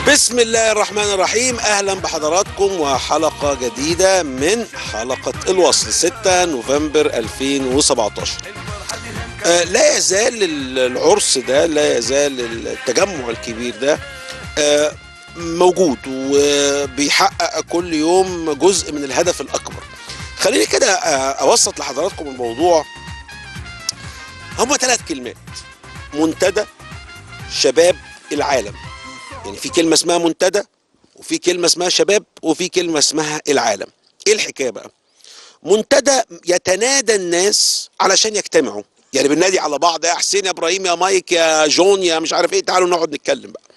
بسم الله الرحمن الرحيم اهلا بحضراتكم وحلقه جديده من حلقه الوصل 6 نوفمبر 2017 آه لا يزال العرس ده لا يزال التجمع الكبير ده آه موجود وبيحقق كل يوم جزء من الهدف الاكبر خليني كده آه اوسط لحضراتكم الموضوع هما ثلاث كلمات منتدى شباب العالم يعني في كلمه اسمها منتدى وفي كلمه اسمها شباب وفي كلمه اسمها العالم ايه الحكايه بقى منتدى يتنادى الناس علشان يجتمعوا يعني بننادي على بعض يا حسين يا ابراهيم يا مايك يا جون يا مش عارف ايه تعالوا نقعد نتكلم بقى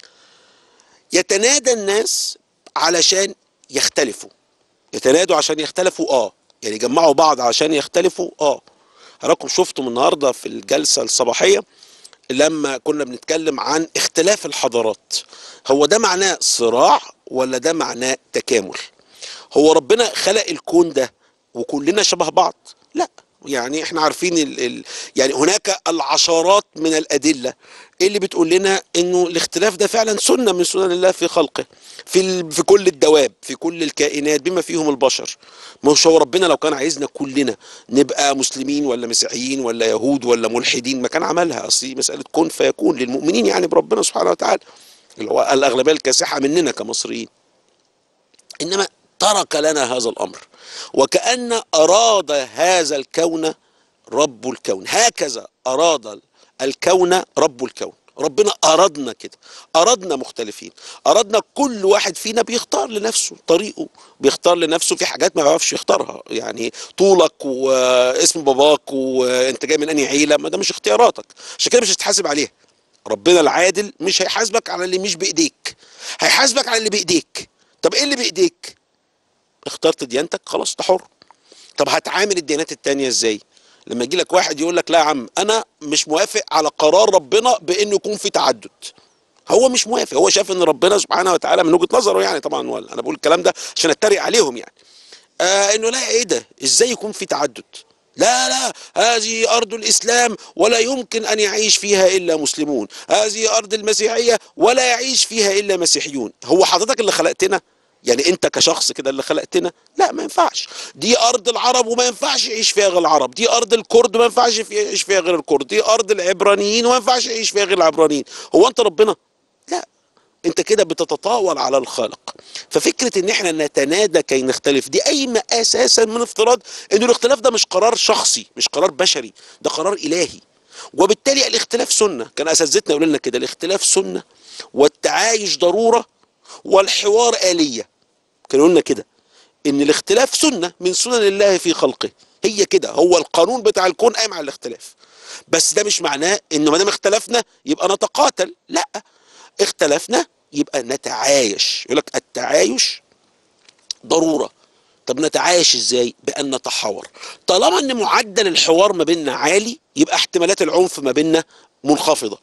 يتنادى الناس علشان يختلفوا يتنادوا عشان يختلفوا اه يعني يجمعوا بعض عشان يختلفوا اه حضراتكم شفتم النهارده في الجلسه الصباحيه لما كنا بنتكلم عن اختلاف الحضارات هو ده معناه صراع ولا ده معناه تكامل هو ربنا خلق الكون ده وكلنا شبه بعض لا يعني احنا عارفين ال ال يعني هناك العشرات من الادله اللي بتقول لنا انه الاختلاف ده فعلا سنه من سنن الله في خلقه في ال في كل الدواب في كل الكائنات بما فيهم البشر مش هو ربنا لو كان عايزنا كلنا نبقى مسلمين ولا مسيحيين ولا يهود ولا ملحدين ما كان عملها اصل مساله كن فيكون للمؤمنين يعني بربنا سبحانه وتعالى اللي هو الاغلبيه الكاسحه مننا كمصريين انما ترك لنا هذا الامر وكأن أراد هذا الكون رب الكون هكذا أراد الكون رب الكون ربنا أرادنا كده أرادنا مختلفين أرادنا كل واحد فينا بيختار لنفسه طريقه بيختار لنفسه في حاجات ما بيعرفش يختارها يعني طولك واسم باباك وانت جاي من انهي عيله ما ده مش اختياراتك عشان كده مش هتتحاسب عليها ربنا العادل مش هيحاسبك على اللي مش بايديك هيحاسبك على اللي بايديك طب ايه اللي بايديك اخترت ديانتك خلاص انت حر طب هتعامل الديانات التانية ازاي لما يجي لك واحد يقول لك لا يا عم انا مش موافق على قرار ربنا بانه يكون في تعدد هو مش موافق هو شايف ان ربنا سبحانه وتعالى من وجهه نظره يعني طبعا ولا انا بقول الكلام ده عشان اتريق عليهم يعني آه انه لا ايه ده ازاي يكون في تعدد لا لا هذه أرض الإسلام ولا يمكن أن يعيش فيها إلا مسلمون هذه أرض المسيحية ولا يعيش فيها إلا مسيحيون هو حضرتك اللي خلقتنا يعني انت كشخص كده اللي خلقتنا لا ما ينفعش دي ارض العرب وما ينفعش يعيش فيها غير العرب دي ارض الكرد وما ينفعش يعيش فيها غير الكرد دي ارض العبرانيين وما ينفعش يعيش فيها غير العبرانيين هو انت ربنا لا انت كده بتتطاول على الخالق ففكره ان احنا نتنادى كي نختلف دي قايمه اساسا من افتراض ان الاختلاف ده مش قرار شخصي مش قرار بشري ده قرار الهي وبالتالي الاختلاف سنه كان اساتذتنا يقولوا لنا كده الاختلاف سنه والتعايش ضروره والحوار آلية كانوا لنا كده ان الاختلاف سنة من سنن الله في خلقه هي كده هو القانون بتاع الكون قايم على الاختلاف بس ده مش معناه انه ما دام اختلفنا يبقى نتقاتل لا اختلفنا يبقى نتعايش يقول لك التعايش ضرورة طب نتعايش ازاي بان نتحاور طالما ان معدل الحوار ما بيننا عالي يبقى احتمالات العنف ما بيننا منخفضه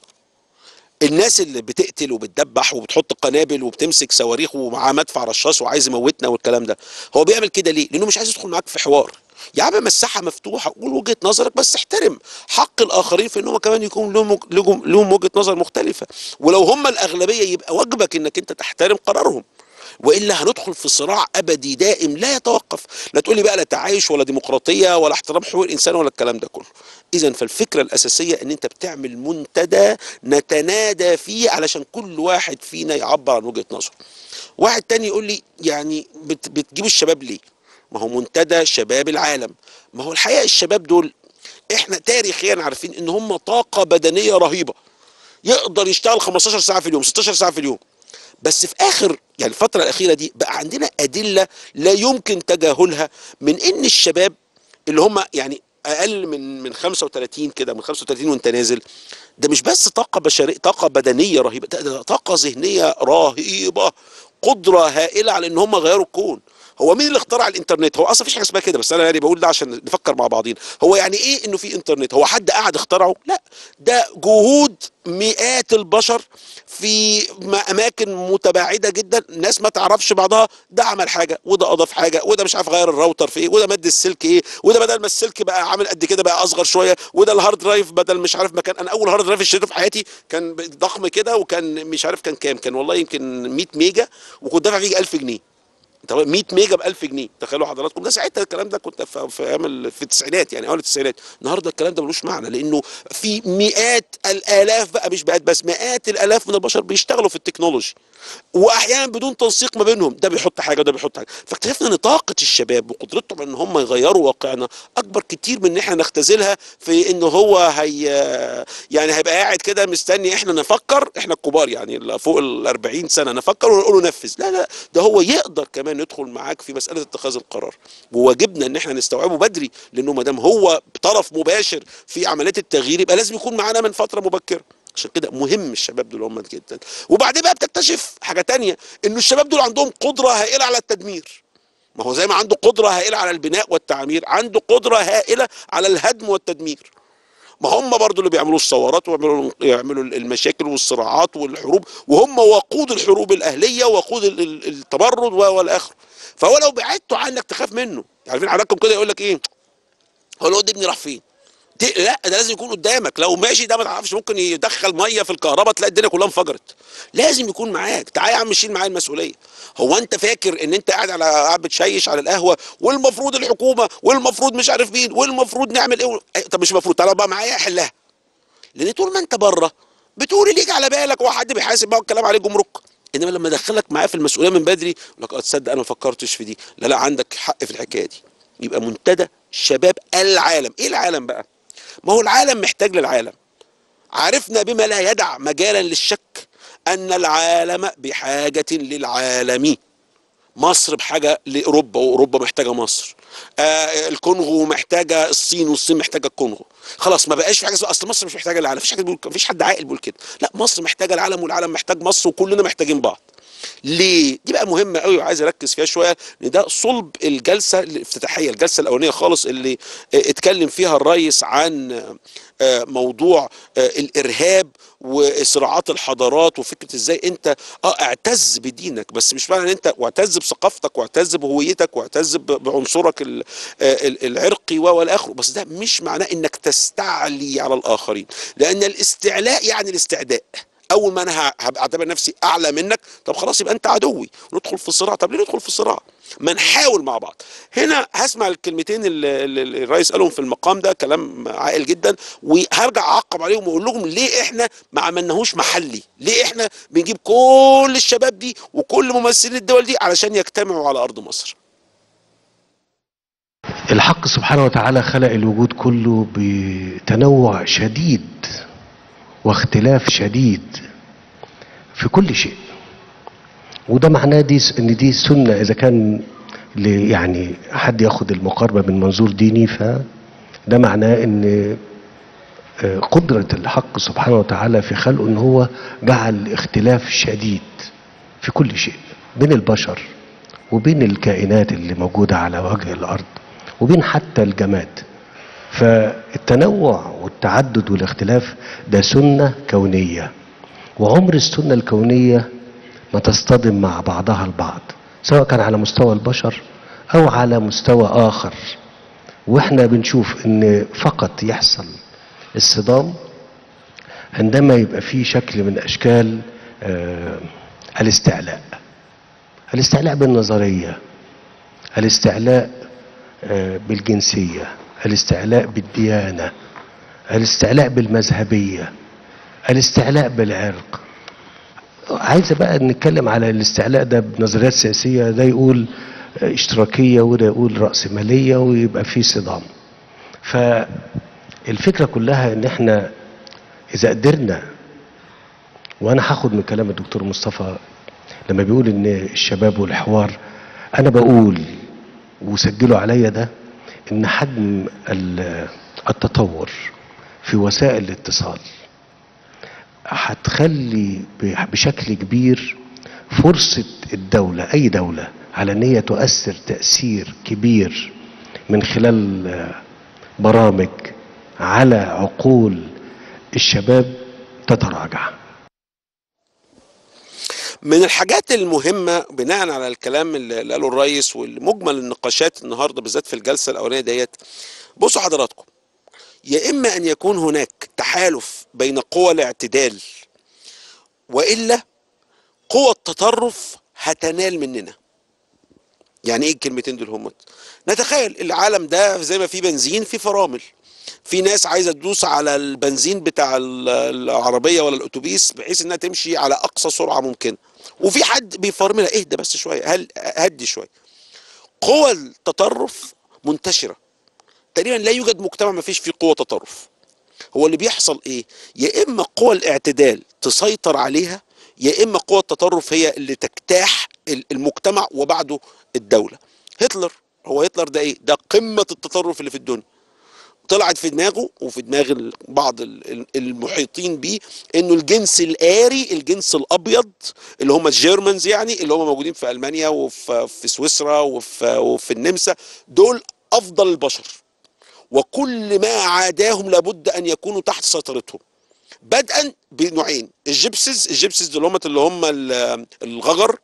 الناس اللي بتقتل وبتدبح وبتحط قنابل وبتمسك صواريخ ومعاه مدفع رشاش وعايز يموتنا والكلام ده هو بيعمل كده ليه لانه مش عايز يدخل معاك في حوار يا عم مساحه مفتوحه قول وجهه نظرك بس احترم حق الاخرين في انهم كمان يكون لهم لهم لهم وجهه نظر مختلفه ولو هم الاغلبيه يبقى واجبك انك انت تحترم قرارهم والا هندخل في صراع ابدي دائم لا يتوقف لا تقول لي بقى لا تعايش ولا ديمقراطيه ولا احترام حقوق الانسان ولا الكلام ده كله اذا فالفكره الاساسيه ان انت بتعمل منتدى نتنادى فيه علشان كل واحد فينا يعبر عن وجهه نظره واحد تاني يقول لي يعني بت بتجيبوا الشباب ليه ما هو منتدى شباب العالم ما هو الحقيقه الشباب دول احنا تاريخيا عارفين ان هم طاقه بدنيه رهيبه يقدر يشتغل 15 ساعه في اليوم 16 ساعه في اليوم بس في اخر يعني الفتره الاخيره دي بقى عندنا ادله لا يمكن تجاهلها من ان الشباب اللي هم يعني اقل من من 35 كده من 35 وانت نازل ده مش بس طاقه بشريه طاقه بدنيه رهيبه ده, ده طاقه ذهنيه رهيبه قدره هائله على ان هم غيروا الكون هو مين اللي اخترع الانترنت هو اصلا مفيش حاجه اسمها كده بس انا يعني بقول ده عشان نفكر مع بعضين هو يعني ايه انه في انترنت هو حد قاعد اخترعه لا ده جهود مئات البشر في م- اماكن متباعده جدا ناس ما تعرفش بعضها ده عمل حاجه وده اضاف حاجه وده مش عارف غير الراوتر في ايه وده مد السلك ايه وده بدل ما السلك بقى عامل قد كده بقى اصغر شويه وده الهارد درايف بدل مش عارف مكان انا اول هارد درايف اشتريته في حياتي كان ضخم كده وكان مش عارف كان كام كان والله يمكن 100 ميجا وكنت دافع فيه 1000 جنيه انت 100 ميجا ب 1000 جنيه تخيلوا حضراتكم ده ساعتها الكلام ده كنت في في ايام ال- في التسعينات يعني اول التسعينات النهارده الكلام ده ملوش معنى لانه في مئات الالاف بقى مش مئات بس مئات الالاف من البشر بيشتغلوا في التكنولوجي واحيانا بدون تنسيق ما بينهم ده بيحط حاجه وده بيحط حاجه فاكتشفنا ان طاقه الشباب وقدرتهم ان هم يغيروا واقعنا اكبر كتير من ان احنا نختزلها في انه هو هي يعني هيبقى قاعد كده مستني احنا نفكر احنا الكبار يعني اللي فوق ال 40 سنه نفكر ونقول له نفذ لا لا ده هو يقدر كمان يدخل معاك في مساله اتخاذ القرار وواجبنا ان احنا نستوعبه بدري لانه ما دام هو طرف مباشر في عمليه التغيير يبقى لازم يكون معانا من فتره مبكره عشان كده مهم الشباب دول هم جدا وبعدين بقى بتكتشف حاجه تانية انه الشباب دول عندهم قدره هائله على التدمير ما هو زي ما عنده قدره هائله على البناء والتعمير عنده قدره هائله على الهدم والتدمير ما هم برضو اللي بيعملوا الثورات ويعملوا يعملوا المشاكل والصراعات والحروب وهم وقود الحروب الاهليه وقود ال- ال- التمرد و- والاخر فهو لو بعدته عنك تخاف منه عارفين حضراتكم كده يقول لك ايه هو الواد ابني راح فين دي لا ده لازم يكون قدامك لو ماشي ده ما تعرفش ممكن يدخل ميه في الكهرباء تلاقي الدنيا كلها انفجرت لازم يكون معاك تعالى يا عم شيل معايا المسؤوليه هو انت فاكر ان انت قاعد على قاعد بتشيش على القهوه والمفروض الحكومه والمفروض مش عارف مين والمفروض نعمل ايه أي- طب مش المفروض تعالى بقى معايا احلها لان طول ما انت بره بتقول اللي يجي على بالك هو حد بيحاسب بقى الكلام عليه جمرك انما لما ادخلك معاه في المسؤوليه من بدري يقول لك اه تصدق انا ما فكرتش في دي لا لا عندك حق في الحكايه دي يبقى منتدى شباب العالم ايه العالم بقى ما هو العالم محتاج للعالم عرفنا بما لا يدع مجالا للشك ان العالم بحاجه للعالم مصر بحاجه لاوروبا واوروبا محتاجه مصر آه الكونغو محتاجه الصين والصين محتاجه الكونغو خلاص ما بقاش في حاجه اسمها اصل مصر مش محتاجه العالم مفيش حاجه بيقول مفيش حد عاقل بيقول كده لا مصر محتاجه العالم والعالم محتاج مصر وكلنا محتاجين بعض ليه؟ دي بقى مهمة قوي وعايز اركز فيها شوية ان ده صلب الجلسة الافتتاحية، الجلسة الأولانية خالص اللي آه، اتكلم فيها الرئيس عن آه، موضوع آه، الإرهاب وصراعات الحضارات وفكرة ازاي انت اه اعتز بدينك بس مش معنى ان انت واعتز بثقافتك واعتز بهويتك واعتز ب- بعنصرك ال- آه، ال- العرقي و- والاخره بس ده مش معناه انك تستعلي على الآخرين لأن الاستعلاء يعني الاستعداء اول ما انا ه- هبقى اعتبر نفسي اعلى منك طب خلاص يبقى انت عدوي ندخل في صراع طب ليه ندخل في صراع ما نحاول مع بعض هنا هسمع الكلمتين اللي اللي الرئيس قالهم في المقام ده كلام عاقل جدا وهرجع اعقب عليهم واقول لهم ليه احنا ما عملناهوش محلي ليه احنا بنجيب كل الشباب دي وكل ممثلين الدول دي علشان يجتمعوا على ارض مصر الحق سبحانه وتعالى خلق الوجود كله بتنوع شديد واختلاف شديد في كل شيء وده معناه دي ان دي سنه اذا كان ل- يعني حد ياخد المقاربه من منظور ديني فده معناه ان آه، قدره الحق سبحانه وتعالى في خلقه ان هو جعل اختلاف شديد في كل شيء بين البشر وبين الكائنات اللي موجوده على وجه الارض وبين حتى الجماد فالتنوع والتعدد والاختلاف ده سنه كونيه وعمر السنه الكونيه ما تصطدم مع بعضها البعض سواء كان على مستوى البشر او على مستوى اخر واحنا بنشوف ان فقط يحصل الصدام عندما يبقى في شكل من اشكال آه الاستعلاء الاستعلاء بالنظريه الاستعلاء آه بالجنسيه الاستعلاء بالديانه الاستعلاء بالمذهبيه الاستعلاء بالعرق عايز بقى نتكلم على الاستعلاء ده بنظريات سياسية ده يقول اشتراكية وده يقول رأسمالية ويبقى في صدام فالفكرة كلها ان احنا اذا قدرنا وانا هاخد من كلام الدكتور مصطفى لما بيقول ان الشباب والحوار انا بقول وسجلوا عليا ده ان حجم ال- التطور في وسائل الاتصال هتخلي ب- بشكل كبير فرصة الدولة أي دولة على ان هي تؤثر تاثير كبير من خلال آه، برامج على عقول الشباب تتراجع من الحاجات المهمة بناء على الكلام اللي قاله الرئيس والمجمل النقاشات النهاردة بالذات في الجلسة الأولانية ديت بصوا حضراتكم يا إما أن يكون هناك تحالف بين قوى الاعتدال وإلا قوى التطرف هتنال مننا يعني ايه الكلمتين دول هم نتخيل العالم ده زي ما في بنزين في فرامل في ناس عايزه تدوس على البنزين بتاع ال- العربيه ولا الاتوبيس بحيث انها تمشي على اقصى سرعه ممكنه وفي حد بيفرملها اهدى بس شويه هل هدي شويه قوى التطرف منتشره تقريبا لا يوجد مجتمع ما فيش فيه قوه تطرف هو اللي بيحصل ايه يا اما قوى الاعتدال تسيطر عليها يا اما قوى التطرف هي اللي تجتاح ال- المجتمع وبعده الدوله هتلر هو هتلر ده ايه ده قمه التطرف اللي في الدنيا طلعت في دماغه وفي دماغ ال- بعض ال- ال- المحيطين بيه انه الجنس الآري الجنس الابيض اللي هم الجيرمانز يعني اللي هم موجودين في المانيا وفي في سويسرا وفي وفي النمسا دول افضل البشر وكل ما عاداهم لابد ان يكونوا تحت سيطرتهم بدءا بنوعين الجبسز الجبسز دول هم اللي هم ال- الغجر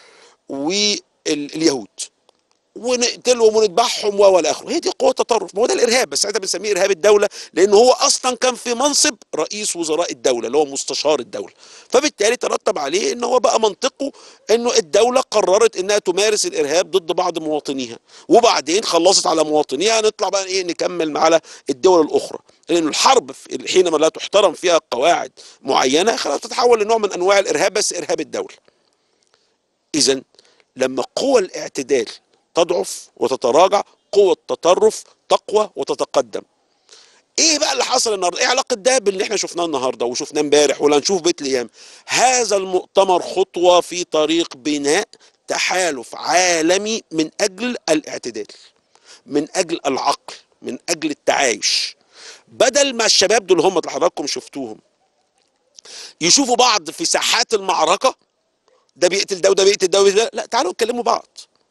واليهود ونقتلهم ونذبحهم و الى اخره هي دي قوه تطرف ما هو ده الارهاب بس ساعتها بنسميه ارهاب الدوله لان هو اصلا كان في منصب رئيس وزراء الدوله اللي هو مستشار الدوله فبالتالي ترتب عليه ان هو بقى منطقه انه الدوله قررت انها تمارس الارهاب ضد بعض مواطنيها وبعدين خلصت على مواطنيها نطلع بقى ايه نكمل على الدول الاخرى لان الحرب في- حينما لا تحترم فيها قواعد معينه خلاص تتحول لنوع من انواع الارهاب بس ارهاب الدوله اذا لما قوى الاعتدال تضعف وتتراجع قوى التطرف تقوى وتتقدم ايه بقى اللي حصل النهارده ايه علاقه ده باللي احنا شفناه النهارده وشفناه امبارح ولا نشوف بيت الايام هذا المؤتمر خطوه في طريق بناء تحالف عالمي من اجل الاعتدال من اجل العقل من اجل التعايش بدل ما الشباب دول هم اللي حضراتكم شفتوهم يشوفوا بعض في ساحات المعركه ده بيقتل ده وده بيقتل ده وده بيقتل ده. لا تعالوا اتكلموا بعض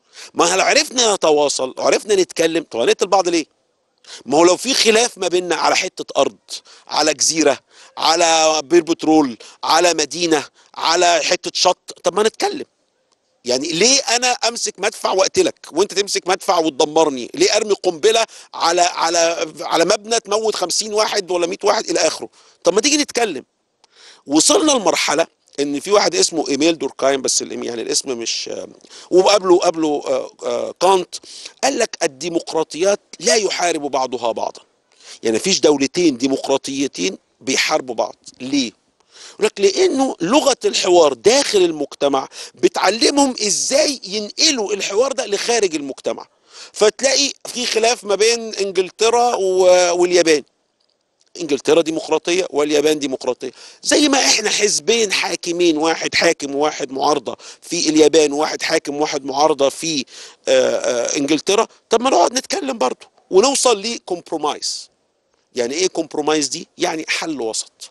ما لو عرفنا نتواصل عرفنا نتكلم طب هنقتل بعض ليه ما هو لو في خلاف ما بيننا على حتة أرض على جزيرة على بير بترول على مدينة على حتة شط طب ما نتكلم يعني ليه انا امسك مدفع واقتلك وانت تمسك مدفع وتدمرني ليه ارمي قنبله على على على مبنى تموت 50 واحد ولا 100 واحد الى اخره طب ما تيجي نتكلم وصلنا لمرحله ان في واحد اسمه ايميل دوركايم بس الإيم- يعني الاسم مش وقبله قبله آه، آه، كانت قال لك الديمقراطيات لا يحارب بعضها بعضا يعني مفيش دولتين ديمقراطيتين بيحاربوا بعض ليه يقول لك لانه لغه الحوار داخل المجتمع بتعلمهم ازاي ينقلوا الحوار ده لخارج المجتمع فتلاقي في خلاف ما بين انجلترا و- واليابان انجلترا ديمقراطيه واليابان ديمقراطيه زي ما احنا حزبين حاكمين واحد حاكم وواحد معارضه في اليابان وواحد حاكم وواحد معارضه في آه، آه، انجلترا طب ما نقعد نتكلم برضه ونوصل لكومبرومايز يعني ايه كومبرومايز دي يعني حل وسط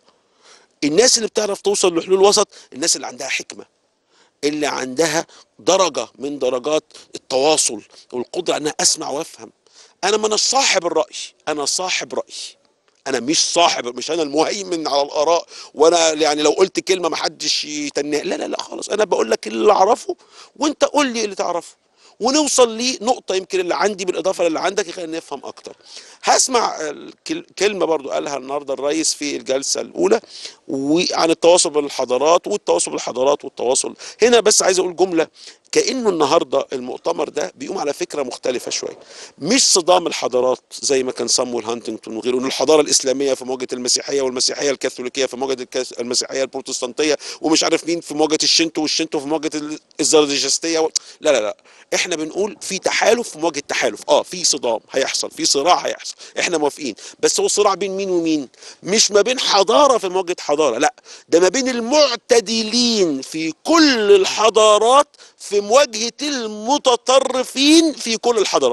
الناس اللي بتعرف توصل لحلول وسط الناس اللي عندها حكمه اللي عندها درجه من درجات التواصل والقدره انها اسمع وافهم انا من صاحب الراي انا صاحب راي انا مش صاحب مش انا المهيمن على الاراء وانا يعني لو قلت كلمه ما حدش يتناها لا لا لا خالص انا بقول لك اللي اعرفه وانت قول لي اللي تعرفه ونوصل لنقطة يمكن اللي عندي بالإضافة للي عندك يخلينا نفهم أكتر هسمع الكل- كلمة برضو قالها النهاردة الرئيس في الجلسة الأولى وعن التواصل بين الحضارات والتواصل بالحضارات والتواصل هنا بس عايز أقول جملة كأنه النهاردة المؤتمر ده بيقوم على فكرة مختلفة شوية مش صدام الحضارات زي ما كان صامويل هانتنجتون وغيره ان الحضارة الإسلامية في مواجهة المسيحية والمسيحية الكاثوليكية في مواجهة الكاث- المسيحية البروتستانتية ومش عارف مين في مواجهة الشنتو والشنتو في مواجهة ال- الزرادشتية و... لا لا لا احنا بنقول في تحالف في مواجهة تحالف اه في صدام هيحصل في صراع هيحصل احنا موافقين بس هو صراع بين مين ومين مش ما بين حضارة في مواجهة حضارة لا ده ما بين المعتدلين في كل الحضارات في مواجهة المتطرفين في كل الحضارات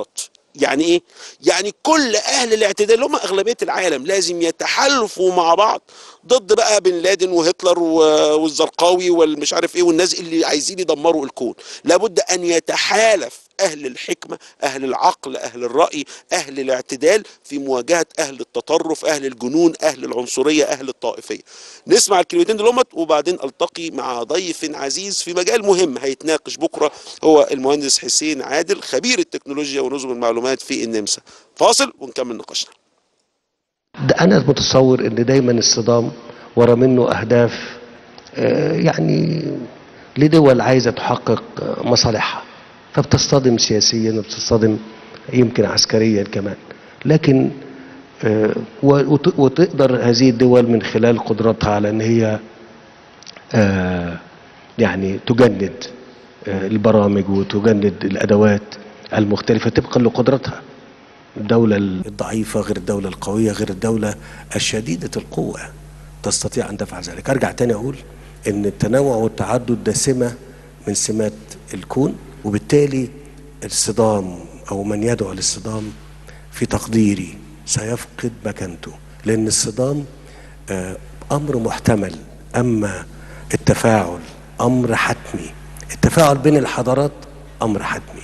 يعني ايه يعني كل اهل الاعتدال اللي هم اغلبيه العالم لازم يتحالفوا مع بعض ضد بقى بن لادن وهتلر و- والزرقاوي والمش عارف ايه والناس اللي عايزين يدمروا الكون لابد ان يتحالف اهل الحكمه اهل العقل اهل الراي اهل الاعتدال في مواجهه اهل التطرف اهل الجنون اهل العنصريه اهل الطائفيه نسمع الكلمتين دول وبعدين التقي مع ضيف عزيز في مجال مهم هيتناقش بكره هو المهندس حسين عادل خبير التكنولوجيا ونظم المعلومات في النمسا فاصل ونكمل نقاشنا ده انا متصور ان دايما الصدام ورا منه اهداف آه، يعني لدول عايزه تحقق آه، مصالحها فبتصطدم سياسيا وبتصطدم يمكن عسكريا كمان لكن آه، و- وت- وتقدر هذه الدول من خلال قدرتها على ان هي آه، يعني تجند آه، البرامج وتجند الادوات المختلفه طبقا لقدرتها الدولة الضعيفة غير الدولة القوية غير الدولة الشديدة القوة تستطيع أن تفعل ذلك أرجع تاني أقول أن التنوع والتعدد ده سمة من سمات الكون وبالتالي الصدام أو من يدعو للصدام في تقديري سيفقد مكانته لأن الصدام آه، أمر محتمل أما التفاعل أمر حتمي التفاعل بين الحضارات أمر حتمي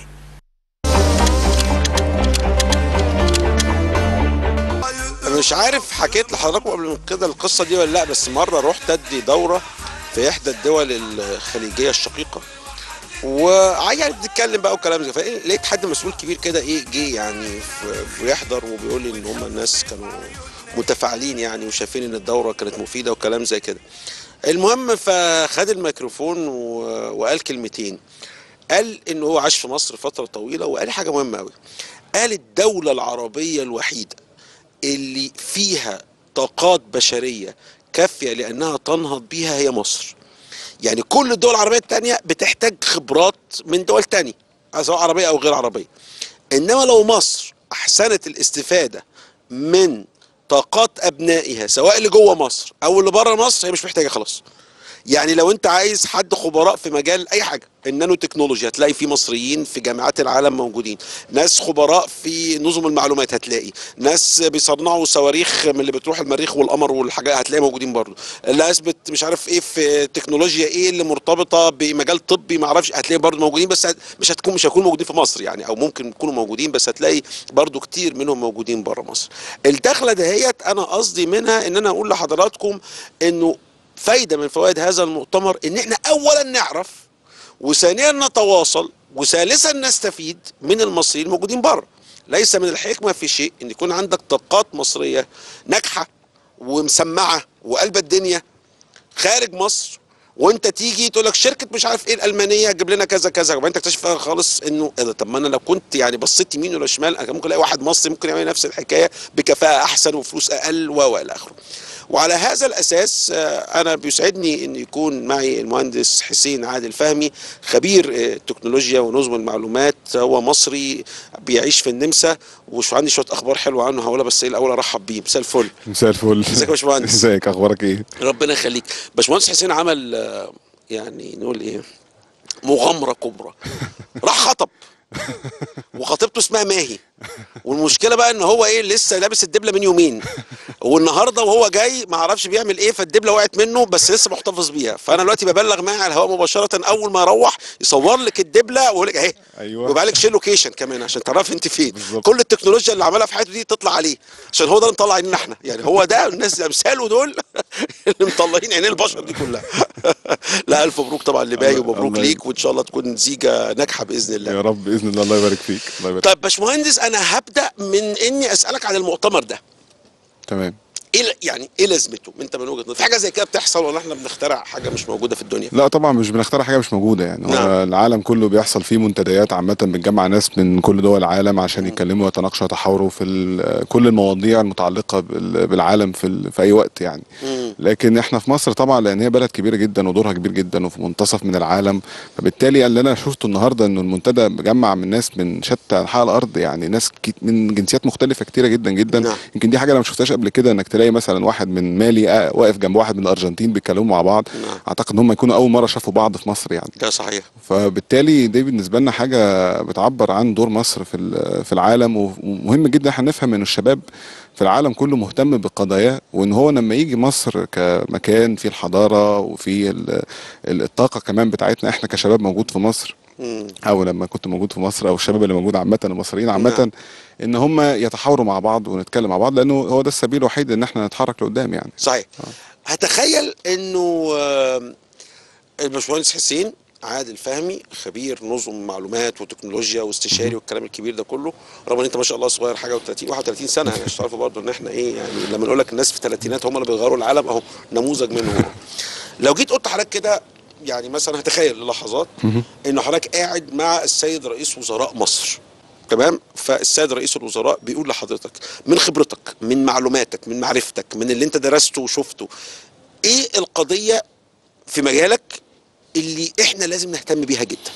مش عارف حكيت لحضراتكم قبل من كده القصه دي ولا لا بس مره رحت ادي دوره في احدى الدول الخليجيه الشقيقه ويعني بنتكلم بقى وكلام زي فايه لقيت حد مسؤول كبير كده ايه جه يعني ف- بيحضر وبيقول لي ان هم الناس كانوا متفاعلين يعني وشايفين ان الدوره كانت مفيده وكلام زي كده المهم فخد الميكروفون و- وقال كلمتين قال ان هو عاش في مصر فتره طويله وقال حاجه مهمه قوي قال الدوله العربيه الوحيده اللي فيها طاقات بشرية كافية لأنها تنهض بيها هي مصر يعني كل الدول العربية التانية بتحتاج خبرات من دول تانية سواء عربية أو غير عربية إنما لو مصر أحسنت الاستفادة من طاقات أبنائها سواء اللي جوه مصر أو اللي بره مصر هي مش محتاجة خلاص يعني لو انت عايز حد خبراء في مجال اي حاجه النانو تكنولوجي هتلاقي في مصريين في جامعات العالم موجودين ناس خبراء في نظم المعلومات هتلاقي ناس بيصنعوا صواريخ من اللي بتروح المريخ والقمر والحاجات هتلاقي موجودين برضه ناس بت مش عارف ايه في تكنولوجيا ايه اللي مرتبطه بمجال طبي ما اعرفش هتلاقي برضه موجودين بس هت- مش هتكون مش هيكونوا موجودين في مصر يعني او ممكن يكونوا موجودين بس هتلاقي برضه كتير منهم موجودين بره مصر الدخله دهيت انا قصدي منها ان انا اقول لحضراتكم انه فايده من فوائد هذا المؤتمر ان احنا اولا نعرف وثانيا نتواصل وثالثا نستفيد من المصريين الموجودين بره ليس من الحكمه في شيء ان يكون عندك طاقات مصريه ناجحه ومسمعه وقلب الدنيا خارج مصر وانت تيجي تقول لك شركه مش عارف ايه الالمانيه تجيب لنا كذا كذا وبعدين تكتشف فيها خالص انه ايه ده طب ما انا لو كنت يعني بصيت يمين ولا شمال انا ممكن الاقي واحد مصري ممكن يعمل نفس الحكايه بكفاءه احسن وفلوس اقل و و الى اخره. وعلى هذا الاساس آه، انا بيسعدني ان يكون معي المهندس حسين عادل فهمي خبير آه، التكنولوجيا ونظم المعلومات هو مصري بيعيش في النمسا وش عندي شويه اخبار حلوه عنه هقولها بس ايه الاول ارحب بيه مساء الفل مساء الفل ازيك يا باشمهندس؟ ازيك اخبارك ايه ربنا يخليك باشمهندس حسين عمل آه، يعني نقول ايه مغامره كبرى راح خطب وخطيبته اسمها ماهي والمشكله بقى ان هو ايه لسه لابس الدبله من يومين والنهارده وهو جاي ما اعرفش بيعمل ايه فالدبله وقعت منه بس لسه محتفظ بيها فانا دلوقتي ببلغ معاه على الهواء مباشره اول ما يروح يصور لك الدبله ويقول لك اهي أيوة. ويبقى لك شيل لوكيشن كمان عشان تعرف انت فين بالظبط. كل التكنولوجيا اللي عملها في حياته دي تطلع عليه عشان هو ده اللي مطلع عينينا احنا يعني هو ده الناس امثاله دول اللي مطلعين عينين البشر دي كلها لا الف مبروك طبعا لباي الله- ومبروك الله ليك وان شاء الله تكون زيجه ناجحه باذن الله يا رب باذن الله الله يبارك فيك الله يبارك طيب باشمهندس انا هبدا من اني اسالك عن المؤتمر ده تمام ايه ل- يعني ايه لازمته انت من وجهه نظرك في حاجه زي كده بتحصل ولا احنا بنخترع حاجه مش موجوده في الدنيا لا طبعا مش بنخترع حاجه مش موجوده يعني نعم. هو العالم كله بيحصل فيه منتديات عامه بتجمع ناس من كل دول العالم عشان يتكلموا ويتناقشوا ويتحاوروا في ال- كل المواضيع المتعلقه بال- بالعالم في ال- في اي وقت يعني مم. لكن احنا في مصر طبعا لان هي بلد كبيره جدا ودورها كبير جدا وفي منتصف من العالم فبالتالي اللي انا شفته النهارده انه المنتدى جمع من ناس من شتى انحاء الارض يعني ناس كت- من جنسيات مختلفه كتيره جدا جدا نعم. يمكن دي حاجه انا ما شفتهاش قبل كده انك تلاقي تلاقي مثلا واحد من مالي آه، واقف جنب واحد من الارجنتين بيتكلموا مع بعض نعم. اعتقد ان هم يكونوا اول مره شافوا بعض في مصر يعني ده صحيح فبالتالي دي بالنسبه لنا حاجه بتعبر عن دور مصر في ال- في العالم ومهم جدا احنا نفهم ان الشباب في العالم كله مهتم بقضاياه وان هو لما يجي مصر كمكان فيه الحضاره وفي ال- ال- الطاقه كمان بتاعتنا احنا كشباب موجود في مصر مم. او لما كنت موجود في مصر او الشباب اللي موجود عامه المصريين نعم. عامه ان هم يتحاوروا مع بعض ونتكلم مع بعض لانه هو ده السبيل الوحيد ان احنا نتحرك لقدام يعني صحيح هتخيل انه آم، الباشمهندس حسين عادل فهمي خبير نظم معلومات وتكنولوجيا واستشاري والكلام الكبير ده كله رغم ان انت ما شاء الله صغير حاجه و30 31 سنه يعني عشان تعرفوا برضه ان احنا ايه يعني لما نقول لك الناس في الثلاثينات هم اللي بيغيروا العالم اهو نموذج منهم لو جيت قلت حضرتك كده يعني مثلا هتخيل للحظات انه حضرتك قاعد مع السيد رئيس وزراء مصر تمام فالسيد رئيس الوزراء بيقول لحضرتك من خبرتك من معلوماتك من معرفتك من اللي انت درسته وشفته ايه القضيه في مجالك اللي احنا لازم نهتم بيها جدا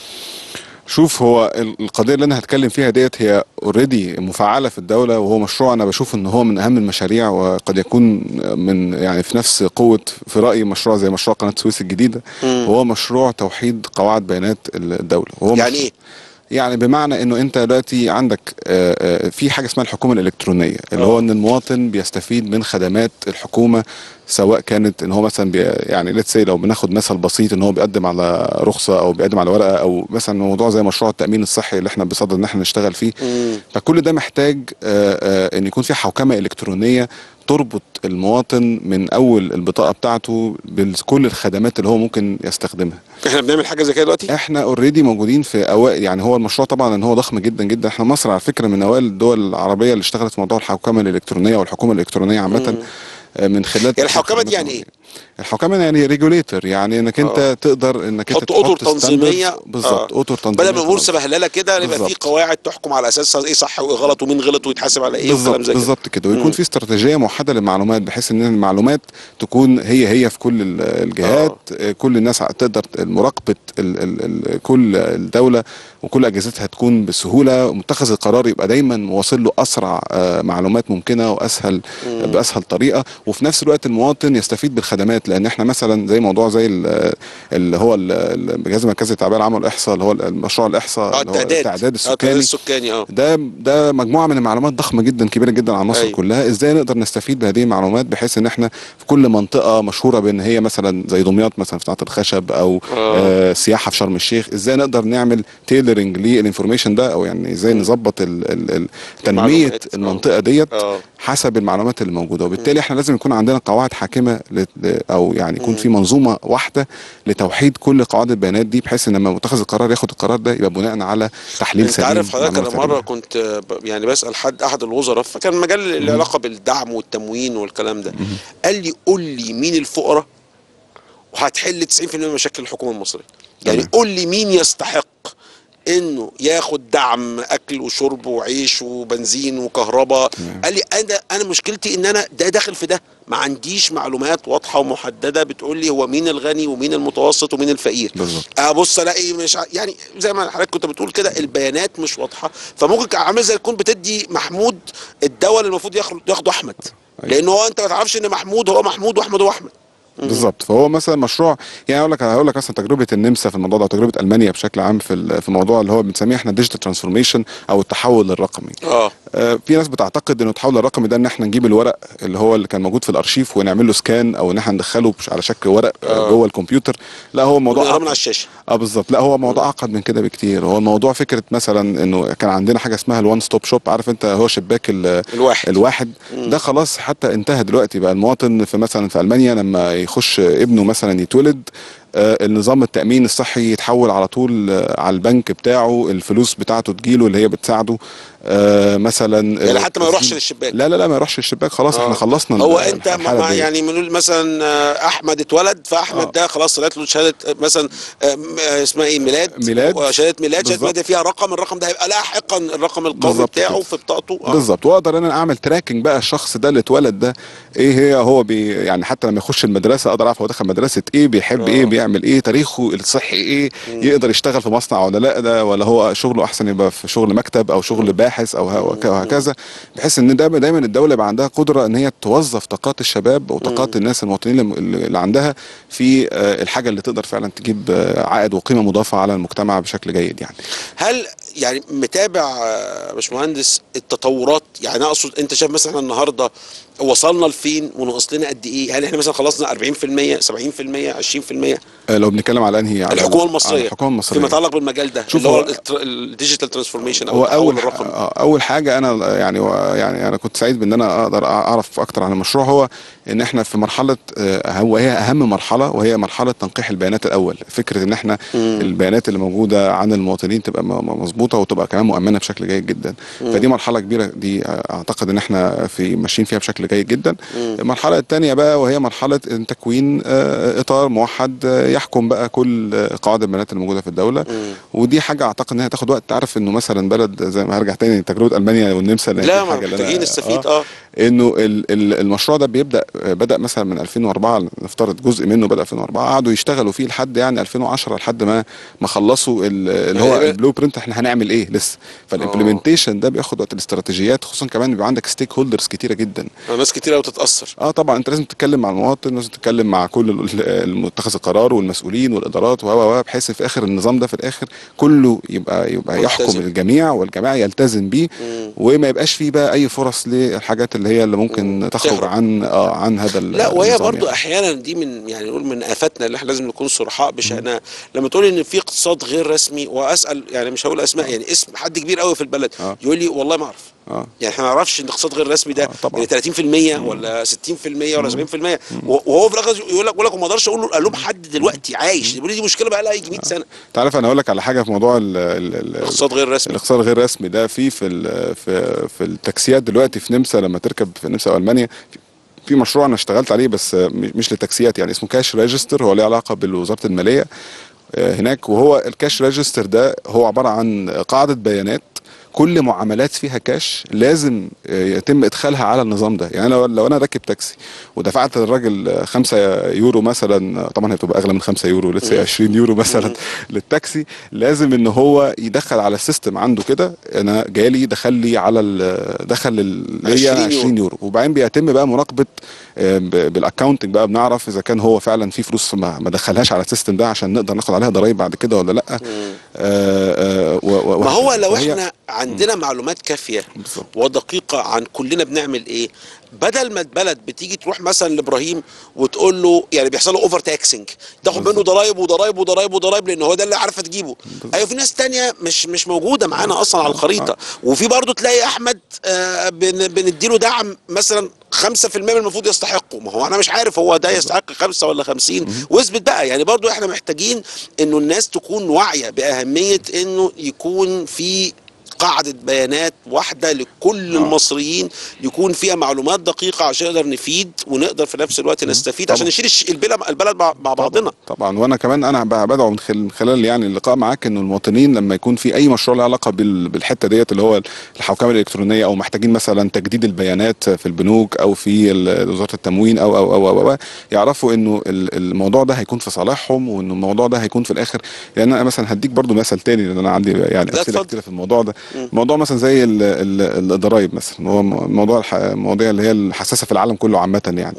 شوف هو ال- القضيه اللي انا هتكلم فيها ديت هي اوريدي مفعله في الدوله وهو مشروع انا بشوف ان هو من اهم المشاريع وقد يكون من يعني في نفس قوه في رايي مشروع زي مشروع قناه السويس الجديده مم. وهو مشروع توحيد قواعد بيانات الدوله وهو يعني مش- ايه يعني بمعنى انه انت دلوقتي عندك آه، آه، في حاجه اسمها الحكومه الالكترونيه اللي آه. هو ان المواطن بيستفيد من خدمات الحكومه سواء كانت ان هو مثلا بي يعني ليتس لو بناخد مثل بسيط ان هو بيقدم على رخصه او بيقدم على ورقه او مثلا موضوع زي مشروع التامين الصحي اللي احنا بصدد ان احنا نشتغل فيه مم. فكل ده محتاج آه، آه، ان يكون في حوكمه الكترونيه تربط المواطن من اول البطاقه بتاعته بكل الخدمات اللي هو ممكن يستخدمها احنا بنعمل حاجه زي كده دلوقتي احنا اوريدي موجودين في اوائل يعني هو المشروع طبعا ان هو ضخم جدا جدا احنا مصر على فكره من اوائل الدول العربيه اللي اشتغلت في موضوع الحوكمه الالكترونيه والحكومه الالكترونيه عامه آه، من خلال يعني الحوكمه دي يعني ايه الحوكمه يعني ريجوليتور يعني انك انت آه. تقدر انك انت تحط اطر تحط تنظيميه standards. بالظبط آه. اطر تنظيميه بدل ما نقول سبهلله كده يبقى في بالظبط. قواعد تحكم على اساسها ايه صح وايه غلط ومين غلط ويتحاسب على ايه وكلام بالظبط زي كده بالظبط كده مم. ويكون في استراتيجيه موحده للمعلومات بحيث ان المعلومات تكون هي هي في كل ال- الجهات آه. كل الناس تقدر مراقبه ال ال ال كل الدوله وكل اجهزتها تكون بسهوله ومتخذ القرار يبقى دايما واصل له اسرع آه، معلومات ممكنه واسهل باسهل طريقه وفي نفس الوقت المواطن يستفيد بالخدمات لان احنا مثلا زي موضوع زي ال- اللي هو ال- الجهاز المركزي للتعبئه العامه والاحصاء اللي هو المشروع الاحصاء اه اللي هو التعداد التعداد آه، التعداد السكاني السكاني اه ده ده مجموعه من المعلومات ضخمه جدا كبيره جدا عن مصر أيوة. أيوة. كلها ازاي نقدر نستفيد بهذه المعلومات بحيث ان احنا في كل منطقه مشهوره بان هي مثلا زي دمياط مثلا في صناعه الخشب او آه. آه سياحه في شرم الشيخ ازاي نقدر نعمل تيلرنج للانفورميشن ده او يعني ازاي نظبط ال- ال- ال- تنميه المعلومات. آه. المنطقه ديت اه حسب المعلومات اللي موجوده وبالتالي احنا لازم يكون عندنا قواعد حاكمه ل- ل- او يعني يكون في منظومه واحده لتوحيد كل قواعد البيانات دي بحيث ان لما متخذ القرار ياخد القرار ده يبقى بناء على تحليل انت سليم عارف حضرتك انا معلومات مره سليمة. كنت آه، ب- يعني بسال حد احد الوزراء فكان مجال اللي علاقه بالدعم والتموين والكلام ده قال لي قول لي مين الفقراء وهتحل 90% من مشاكل الحكومه المصريه يعني تمام. قول لي مين يستحق انه ياخد دعم اكل وشرب وعيش وبنزين وكهرباء تمام. قال لي انا انا مشكلتي ان انا ده داخل في ده ما عنديش معلومات واضحه ومحدده بتقول لي هو مين الغني ومين المتوسط ومين الفقير بالظبط. ابص الاقي مش ع- يعني زي ما حضرتك كنت بتقول كده البيانات مش واضحه فممكن كان عامل زي تكون بتدي محمود الدواء اللي المفروض ياخد- ياخده احمد أيوة. لان هو انت ما تعرفش ان محمود هو محمود واحمد هو احمد بالظبط فهو مثلا مشروع يعني اقول لك هقول لك مثلا تجربه النمسا في الموضوع ده وتجربه المانيا بشكل عام في ال- في الموضوع اللي هو بنسميه احنا ديجيتال ترانسفورميشن او التحول الرقمي اه آه، في ناس بتعتقد انه التحول الرقمي ده ان احنا نجيب الورق اللي هو اللي كان موجود في الارشيف ونعمل له سكان او ان احنا ندخله بش- على شكل ورق آه. آه. جوه الكمبيوتر لا هو موضوع ونقراه من أعقد. على الشاشه اه بالظبط لا هو موضوع اعقد من كده بكتير هو الموضوع فكره مثلا انه كان عندنا حاجه اسمها الوان ستوب شوب عارف انت هو شباك ال- الواحد الواحد ده خلاص حتى انتهى دلوقتي بقى المواطن في مثلا في المانيا لما يخش ابنه مثلا يتولد آه، النظام التامين الصحي يتحول على طول آه، على البنك بتاعه الفلوس بتاعته تجيله اللي هي بتساعده آه، مثلا يعني آه، حتى ما يروحش للشباك لا لا لا ما يروحش الشباك خلاص آه. احنا خلصنا هو ال- انت ما الحالة ما دي. يعني بنقول مثلا آه، احمد اتولد فاحمد آه. ده خلاص طلعت له شهاده آه، مثلا آه، م- آه، اسمها ايه ميلاد ميلاد. شهاده ميلاد شهاده بالظبط. ميلاد فيها رقم الرقم ده هيبقى لاحقا الرقم القومي بالظبط بتاعه كده. في بطاقته آه. بالظبط واقدر انا اعمل تراكنج بقى الشخص ده اللي اتولد ده ايه هي هو بي يعني حتى لما يخش المدرسه اقدر اعرف هو دخل مدرسه ايه بيحب آه. ايه يعمل ايه تاريخه الصحي ايه يقدر يشتغل في مصنع ولا لا ده ولا هو شغله احسن يبقى في شغل مكتب او شغل باحث او ه- وك- وهكذا بحيث ان ده دايما الدوله يبقى عندها قدره ان هي توظف طاقات الشباب وطاقات الناس المواطنين اللي اللي عندها في آه، الحاجه اللي تقدر فعلا تجيب آه، عائد وقيمه مضافه على المجتمع بشكل جيد يعني هل يعني متابع آه، باشمهندس التطورات يعني انا اقصد انت شايف مثلا إحنا النهارده وصلنا لفين وناقص لنا قد ايه هل احنا مثلا خلصنا 40% 70% 20% آه، لو بنتكلم على انهي على الحكومه على المصريه الحكومه المصريه فيما يتعلق بالمجال ده شوف اللي هو هو- التر- الديجيتال ترانسفورميشن او هو التحول اول الرقمي آه، اول حاجه انا يعني يعني انا كنت سعيد بان انا اقدر اعرف اكتر عن المشروع هو ان احنا في مرحله آه، هو هي اهم مرحله وهي مرحله تنقيح البيانات الاول فكره ان احنا البيانات اللي موجوده عن المواطنين تبقى م- م- مظبوطه وتبقى كمان مؤمنه بشكل جيد جدا فدي مرحله كبيره دي آه، اعتقد ان احنا في ماشيين فيها بشكل جيد جدا المرحله الثانيه بقى وهي مرحله إن تكوين آه، اطار موحد آه، يحكم بقى كل آه، قواعد البيانات الموجوده في الدوله ودي حاجه اعتقد انها تاخد وقت تعرف انه مثلا بلد زي ما هرجع تاني تجربه المانيا والنمسا لأن دي لا ما الحاجة اللي أنا- محتاجين نستفيد آه اه انه ال- ال- المشروع ده بيبدا بدا مثلا من 2004 نفترض جزء منه بدا 2004 قعدوا يشتغلوا فيه لحد يعني 2010 لحد ما ما خلصوا ال- اللي هو يعني بقى- البلو برنت احنا هنعمل ايه لسه فالامبلمنتيشن ده بياخد وقت الاستراتيجيات خصوصا كمان بيبقى عندك ستيك هولدرز كتيره جدا ناس كتير قوي تتاثر اه طبعا انت لازم تتكلم مع المواطن لازم تتكلم مع كل ال- المتخذ القرار والمسؤولين والادارات و و و بحيث في اخر النظام ده في الاخر كله يبقى يبقى يحكم ملتزم. الجميع والجميع يلتزم بيه وما يبقاش فيه بقى اي فرص للحاجات اللي هي اللي ممكن تخرج تهرب. عن اه عن هذا ال- لا وهي النظام برضو يعني. احيانا دي من يعني نقول من افاتنا اللي احنا لازم نكون صرحاء بشانها لما تقول ان في اقتصاد غير رسمي واسال يعني مش هقول اسماء يعني اسم حد كبير قوي في البلد آه. يقول لي والله ما اعرف اه يعني احنا ما نعرفش ان الاقتصاد غير الرسمي ده آه، طبعا. يعني 30% ولا 60% ولا 70% وهو في الاخر يقول لك يقول لك وما اقدرش اقول له الوم حد دلوقتي عايش يقول لي دي مشكله بقى لها يجي 100 سنه انت عارف انا اقول لك على حاجه في موضوع ال ال ال الاقتصاد غير رسمي الاقتصاد الغير رسمي ده في في ال- في في التاكسيات دلوقتي في نمسا لما تركب في نمسا والمانيا في- في مشروع انا اشتغلت عليه بس مش مش للتاكسيات يعني اسمه كاش ريجستر هو ليه علاقه بالوزاره الماليه آه، هناك وهو الكاش ريجستر ده هو عباره عن قاعده بيانات كل معاملات فيها كاش لازم آه، يتم ادخالها على النظام ده يعني لو لو انا راكب تاكسي ودفعت للراجل 5 يورو مثلا طبعا هي بتبقى اغلى من 5 يورو لسه 20 يورو مثلا للتاكسي لازم ان هو يدخل على السيستم عنده كده انا جالي دخل لي على ال- دخل ال- ليا 20 يورو. 20 يورو وبعدين بيتم بقى مراقبه آه، ب- بالاكونتنج بقى بنعرف اذا كان هو فعلا في فلوس ما ما دخلهاش على السيستم ده عشان نقدر ناخد عليها ضرايب بعد كده ولا لا آه، آه، و- و- ما هو وهكذا. لو فهي- احنا عندنا معلومات كافيه بالظبط. ودقيقه عن كلنا بنعمل ايه بدل ما البلد بتيجي تروح مثلا لابراهيم وتقول له يعني بيحصل له اوفر تاكسنج تاخد منه ضرايب وضرايب وضرايب وضرايب لان هو ده اللي عارفه تجيبه ايوه في ناس تانية مش مش موجوده معانا اصلا على الخريطه وفي برضه تلاقي احمد آه بن بنديله دعم مثلا 5% من المفروض يستحقه ما هو انا مش عارف هو ده يستحق خمسة ولا خمسين واثبت بقى يعني برضو احنا محتاجين انه الناس تكون واعية باهمية انه يكون في قاعدة بيانات واحدة لكل المصريين يكون فيها معلومات دقيقة عشان نقدر نفيد ونقدر في نفس الوقت نستفيد عشان طبعا. نشيل الش- البلد البلد مع مع بعضنا طبعا وانا كمان انا ب- بدعو من خل- من خلال يعني اللقاء معاك انه المواطنين لما يكون في اي مشروع له علاقه بال- بالحته ديت اللي هو الحوكمه الالكترونيه او محتاجين مثلا تجديد البيانات في البنوك او في ال- وزاره التموين او او او, أو, أو يعرفوا انه ال- الموضوع ده هيكون في صالحهم وانه الموضوع ده هيكون في الاخر يعني انا مثلا هديك برضو مثل تاني لان انا عندي يعني لا، امثله اتفضل. كتيره في الموضوع ده موضوع مثلا زي ال- ال- الضرايب مثلا هو م- موضوع الح- المواضيع اللي هي الحساسه في العالم كله عامه يعني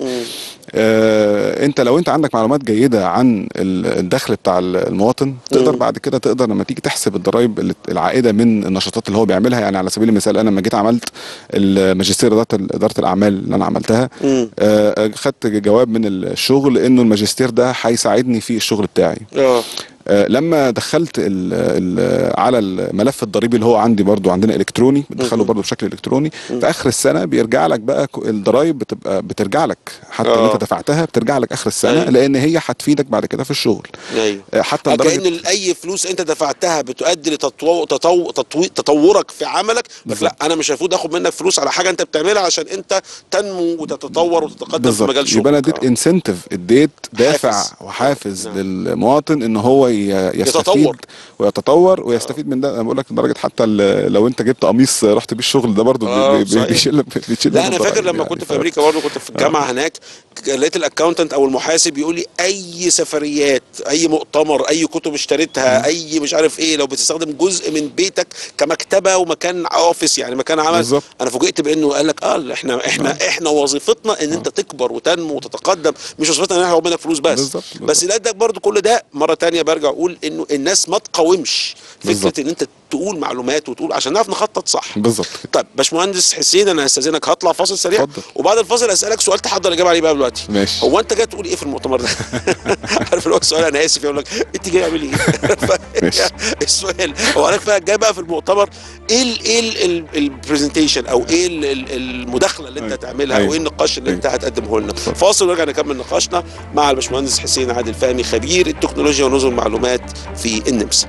آه، انت لو انت عندك معلومات جيده عن ال- الدخل بتاع ال- المواطن تقدر بعد كده تقدر لما تيجي تحسب الضرائب اللي- العائده من النشاطات اللي هو بيعملها يعني على سبيل المثال انا لما جيت عملت الماجستير اداره اداره الاعمال اللي انا عملتها مم. آه، خدت جواب من الشغل انه الماجستير ده هيساعدني في الشغل بتاعي اه آه، لما دخلت ال ال على الملف الضريبي اللي هو عندي برضو عندنا الكتروني بتدخله برضو بشكل الكتروني في اخر السنه بيرجع لك بقى ك- الضرايب بتبقى بترجع لك حتى اللي آه. انت دفعتها بترجع لك اخر السنه أيوة. لان هي هتفيدك بعد كده في الشغل ايوه آه، حتى كأن لدرجه اي فلوس انت دفعتها بتؤدي لتطو... تطو... تطوي... تطورك في عملك بس لا بالظبط. انا مش المفروض اخد منك فلوس على حاجه انت بتعملها عشان انت تنمو وتتطور وتتقدم في بالظبط مجال شغلك يبقى انا اديت آه. انسنتيف اديت دافع حافز. وحافز نعم. للمواطن ان هو ي- يستفيد يتطور. ويتطور ويستفيد من ده انا بقول لك لدرجه حتى ال- لو انت جبت قميص رحت بيه الشغل ده برضه آه، بي- بي- صحيح. بيشيل بيشيل لا من انا الضرايب فاكر لما يعني. كنت ف- في امريكا برضه كنت في الجامعه هناك ك- لقيت الاكونتنت او المحاسب يقول لي اي سفريات اي مؤتمر اي كتب اشتريتها اي مش عارف ايه لو بتستخدم جزء من بيتك كمكتبه ومكان اوفيس يعني مكان عمل بالظبط. انا فوجئت بانه قال لك اه احنا احنا احنا وظيفتنا ان انت تكبر وتنمو وتتقدم مش وظيفتنا ان احنا ناخد منك فلوس بس بالظبط، بالظبط. بس لقيت برضو كل ده مره تانية برجع اقول انه الناس ما تقاومش فكره بالظبط. ان انت تقول معلومات وتقول عشان نعرف نخطط صح بالظبط طيب باشمهندس حسين انا هستاذنك هطلع فاصل سريع اتفضل. وبعد الفاصل اسالك سؤال تحضر الاجابه عليه بقى دلوقتي ماشي. هو انت جاي تقول ايه في المؤتمر ده عارف اللي هو السؤال انا اسف يقول لك انت جاي تعمل ايه ف- ماشي. السؤال هو انا بقى جاي بقى في المؤتمر ايه ال ايه البرزنتيشن او ايه ال- ال- المداخله اللي انت أيوة. هتعملها أيوة. وايه النقاش اللي انت هتقدمه لنا فاصل ونرجع نكمل نقاشنا مع الباشمهندس حسين عادل فهمي خبير التكنولوجيا ونظم المعلومات في النمسا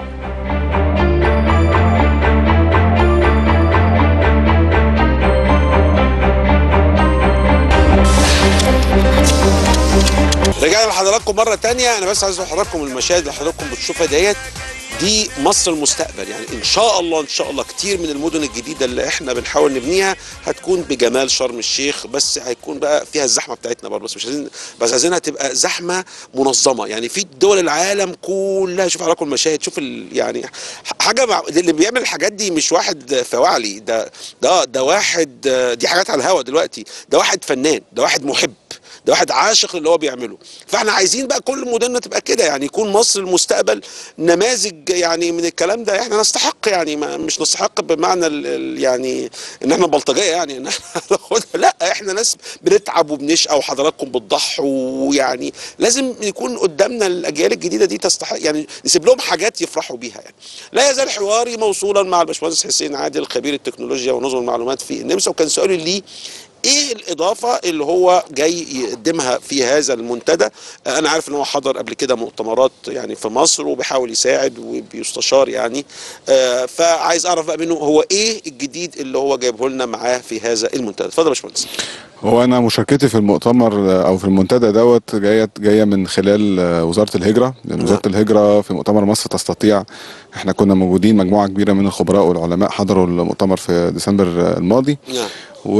رجعنا لحضراتكم مرة تانية أنا بس عايز أقول لحضراتكم المشاهد اللي حضراتكم بتشوفها ديت دي مصر المستقبل يعني إن شاء الله إن شاء الله كتير من المدن الجديدة اللي إحنا بنحاول نبنيها هتكون بجمال شرم الشيخ بس هيكون بقى فيها الزحمة بتاعتنا برضه بس مش عايزين بس عايزينها تبقى زحمة منظمة يعني في دول العالم كلها شوف حضراتكم المشاهد شوف ال يعني حاجة مع اللي بيعمل الحاجات دي مش واحد فواعلي ده ده ده واحد دي حاجات على الهوا دلوقتي ده واحد فنان ده واحد محب ده واحد عاشق للي هو بيعمله فاحنا عايزين بقى كل مدننا تبقى كده يعني يكون مصر المستقبل نماذج يعني من الكلام ده احنا نستحق يعني ما مش نستحق بمعنى ال ال يعني ان احنا بلطجيه يعني ان احنا ناخدها لا احنا ناس بنتعب وبنشقى وحضراتكم بتضحوا ويعني لازم يكون قدامنا الاجيال الجديده دي تستحق يعني نسيب لهم حاجات يفرحوا بيها يعني لا يزال حواري موصولا مع الباشمهندس حسين عادل خبير التكنولوجيا ونظم المعلومات في النمسا وكان سؤالي ليه ايه الاضافه اللي هو جاي يقدمها في هذا المنتدى آه، انا عارف ان هو حضر قبل كده مؤتمرات يعني في مصر وبيحاول يساعد وبيستشار يعني آه، فعايز اعرف بقى منه هو ايه الجديد اللي هو جايبه لنا معاه في هذا المنتدى اتفضل يا باشمهندس هو انا مشاركتي في المؤتمر آه، او في المنتدى دوت جايه جايه من خلال آه، وزاره الهجره لان وزاره الهجره في مؤتمر مصر تستطيع احنا كنا موجودين مجموعه كبيره من الخبراء والعلماء حضروا المؤتمر في ديسمبر آه، الماضي نعم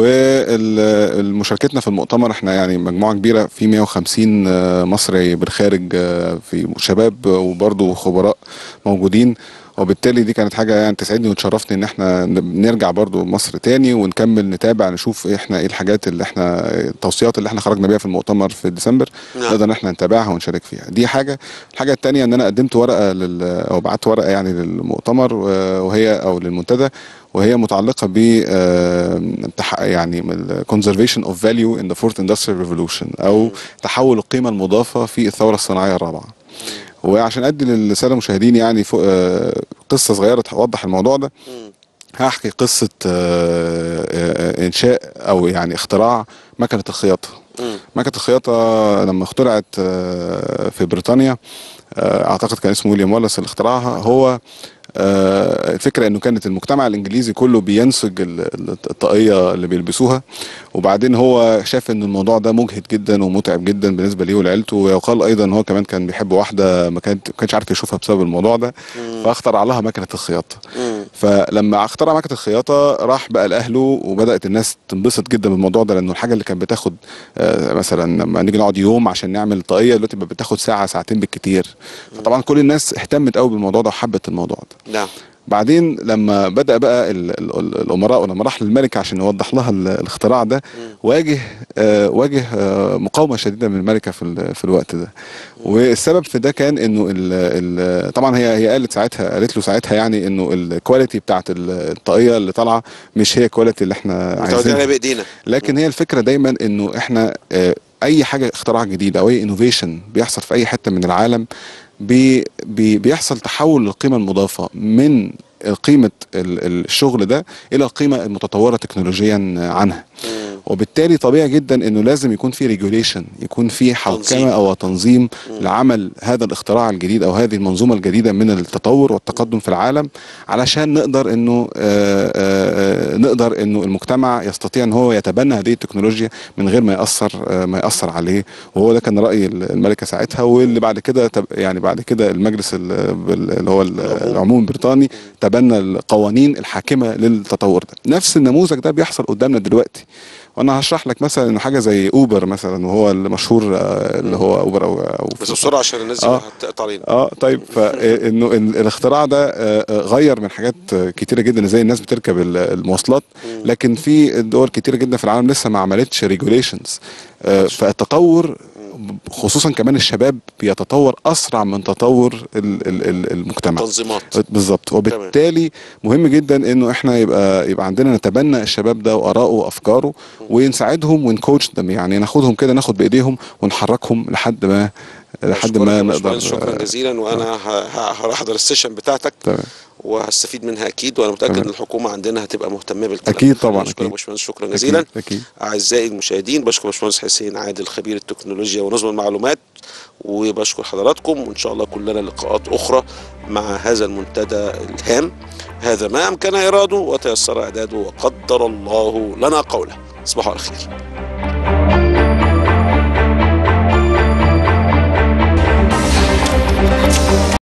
ومشاركتنا في المؤتمر احنا يعني مجموعه كبيره في 150 آه، مصري بالخارج آه، في شباب وبرضه خبراء موجودين وبالتالي دي كانت حاجه يعني تسعدني وتشرفني ان احنا ن- نرجع برضو مصر تاني ونكمل نتابع نشوف إيه احنا ايه الحاجات اللي احنا التوصيات اللي احنا خرجنا بيها في المؤتمر في ديسمبر نعم. نقدر ان احنا نتابعها ونشارك فيها دي حاجه الحاجه الثانيه ان انا قدمت ورقه لل او بعت ورقه يعني للمؤتمر آه، وهي او للمنتدى وهي متعلقه ب آه، تح- يعني conservation of value in the fourth industrial revolution او تحول القيمه المضافه في الثوره الصناعيه الرابعه وعشان ادي للساده المشاهدين يعني فوق آه، قصه صغيره توضح الموضوع ده مم. هحكي قصه آه، آه، انشاء او يعني اختراع مكنه الخياطه مم. مكنه الخياطه لما اخترعت آه، في بريطانيا آه، اعتقد كان اسمه ويليام والاس اللي اخترعها هو آه، الفكره انه كانت المجتمع الانجليزي كله بينسج ال- ال- الطاقيه اللي بيلبسوها وبعدين هو شاف ان الموضوع ده مجهد جدا ومتعب جدا بالنسبه ليه ولعيلته ويقال ايضا ان هو كمان كان بيحب واحده ما كانت- ما كانش عارف يشوفها بسبب الموضوع ده فاخترع لها مكنه الخياطه مم. فلما اخترع مكنه الخياطه راح بقى لاهله وبدات الناس تنبسط جدا بالموضوع ده لانه الحاجه اللي كانت بتاخد آه، مثلا لما نيجي نقعد يوم عشان نعمل طاقيه دلوقتي بقت بتاخد ساعه ساعتين بالكتير فطبعا كل الناس اهتمت قوي بالموضوع ده وحبت الموضوع ده نعم بعدين لما بدا بقى ال- ال- ال- الامراء ولما راح للملكه عشان يوضح لها ال- الاختراع ده واجه آه، واجه آه، مقاومه شديده من الملكه في ال- في الوقت ده والسبب في ده كان انه ال ال طبعا هي هي قالت ساعتها قالت له ساعتها يعني انه الكواليتي بتاعت ال- الطاقيه اللي طالعه مش هي الكواليتي اللي احنا متعودين عليها عايزينها بايدينا لكن هي الفكره دايما انه احنا آه، اي حاجه اختراع جديد او اي انوفيشن بيحصل في اي حته من العالم بي بي بيحصل تحول للقيمه المضافه من قيمه ال- الشغل ده الى القيمه المتطوره تكنولوجيا عنها مم. وبالتالي طبيعي جدا انه لازم يكون في ريجوليشن يكون في تنظيم. حوكمه او تنظيم لعمل هذا الاختراع الجديد او هذه المنظومه الجديده من التطور والتقدم في العالم علشان نقدر انه آه، آه، آه، نقدر انه المجتمع يستطيع ان هو يتبنى هذه التكنولوجيا من غير ما ياثر آه، ما ياثر عليه وهو ده كان راي الملكه ساعتها واللي بعد كده تب- يعني بعد كده المجلس ال- بال- اللي هو ال- العموم البريطاني تبنى القوانين الحاكمه للتطور ده نفس النموذج ده بيحصل قدامنا دلوقتي وانا هشرح لك مثلا انه حاجه زي اوبر مثلا وهو المشهور آه، اللي هو اوبر او او بس بسرعه عشان الناس دي آه. هتقطع علينا اه طيب فانه الاختراع ده آه، آه، غير من حاجات آه، كتيره جدا زي الناس بتركب ال- المواصلات لكن في دول كتيره جدا في العالم لسه ما عملتش ريجوليشنز فالتطور خصوصا كمان الشباب بيتطور اسرع من تطور ال- ال- ال- المجتمع تنظيمات بالظبط وبالتالي مهم جدا انه احنا يبقى يبقى عندنا نتبنى الشباب ده واراءه وافكاره ونساعدهم ونكوتش them يعني ناخدهم كده ناخد بايديهم ونحركهم لحد ما لحد أشكرك ما يا نقدر باشمهندس، شكرا جزيلا وانا ه- ه- هحضر السيشن بتاعتك تمام وهستفيد منها اكيد وانا متاكد تمام. ان الحكومه عندنا هتبقى مهتمه بالكلام أكيد طبعاً، شكرا يا أكيد. باشمهندس شكرا جزيلا أكيد, أكيد. اعزائي المشاهدين بشكر باشمهندس حسين عادل خبير التكنولوجيا ونظم المعلومات وبشكر حضراتكم وان شاء الله كلنا لقاءات اخرى مع هذا المنتدى الهام هذا ما امكن اراده وتيسر اعداده وقدر الله لنا قوله تصبحوا على خير